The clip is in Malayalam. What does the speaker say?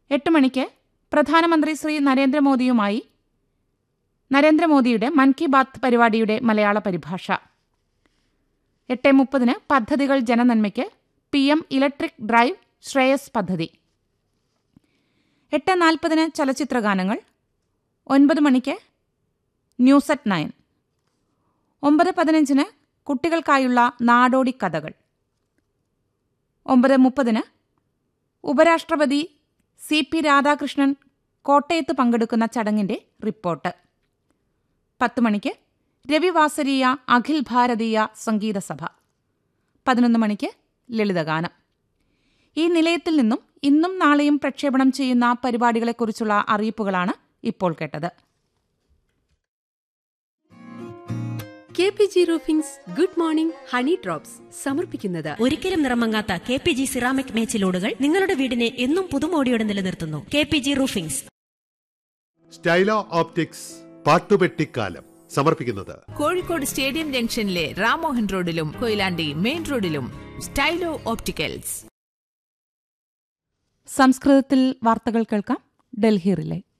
എട്ട് മണിക്ക് പ്രധാനമന്ത്രി ശ്രീ നരേന്ദ്രമോദിയുമായി നരേന്ദ്രമോദിയുടെ മൻ കി ബാത്ത് പരിപാടിയുടെ മലയാള പരിഭാഷ എട്ട് മുപ്പതിന് പദ്ധതികൾ ജനനന്മയ്ക്ക് P M electric drive Shreyas പദ്ധതി എട്ട് നാൽപ്പതിന് ചലച്ചിത്രഗാനങ്ങൾ ഒൻപത് മണിക്ക് ന്യൂസ് അറ്റ് നയൻ ഒമ്പത് പതിനഞ്ചിന് കുട്ടികൾക്കായുള്ള നാടോടി കഥകൾ ഒമ്പത് മുപ്പതിന് ഉപരാഷ്ട്രപതി സി പി രാധാകൃഷ്ണൻ കോട്ടയത്ത് പങ്കെടുക്കുന്ന ചടങ്ങിന്റെ റിപ്പോർട്ട് പത്ത് മണിക്ക് രവിവാസരീയ അഖിൽ ഭാരതീയ സംഗീത സഭ പതിനൊന്ന് മണിക്ക് ലളിതഗാനം ഈ നിലയത്തിൽ നിന്നും ഇന്നും നാളെയും പ്രക്ഷേപണം ചെയ്യുന്ന പരിപാടികളെക്കുറിച്ചുള്ള അറിയിപ്പുകളാണ് ഇപ്പോൾ കേട്ടത് K P G roofings good morning honey drops സമർപ്പിക്കുന്നത് ഒരിക്കലും നിറമങ്ങാത്ത കെ പി ജി സിറാമിക് മേച്ചിലോടുകൾ നിങ്ങളുടെ വീടിനെ എന്നും പുതുമോടിയോടെ നിലനിർത്തുന്നു K P G roofings stylo optics പാട്ടുപെട്ടിക്കാലം സമർപ്പിക്കുന്നത് കോഴിക്കോട് സ്റ്റേഡിയം ജംഗ്ഷനിലെ റാമോഹൻ റോഡിലും കൊയിലാണ്ടി മെയിൻ റോഡിലും സ്റ്റൈലോ ഓപ്റ്റിക്കൽസ് സംസ്കൃതത്തിൽ വാർത്തകൾ കേൾക്കാം ഡൽഹി റിലേ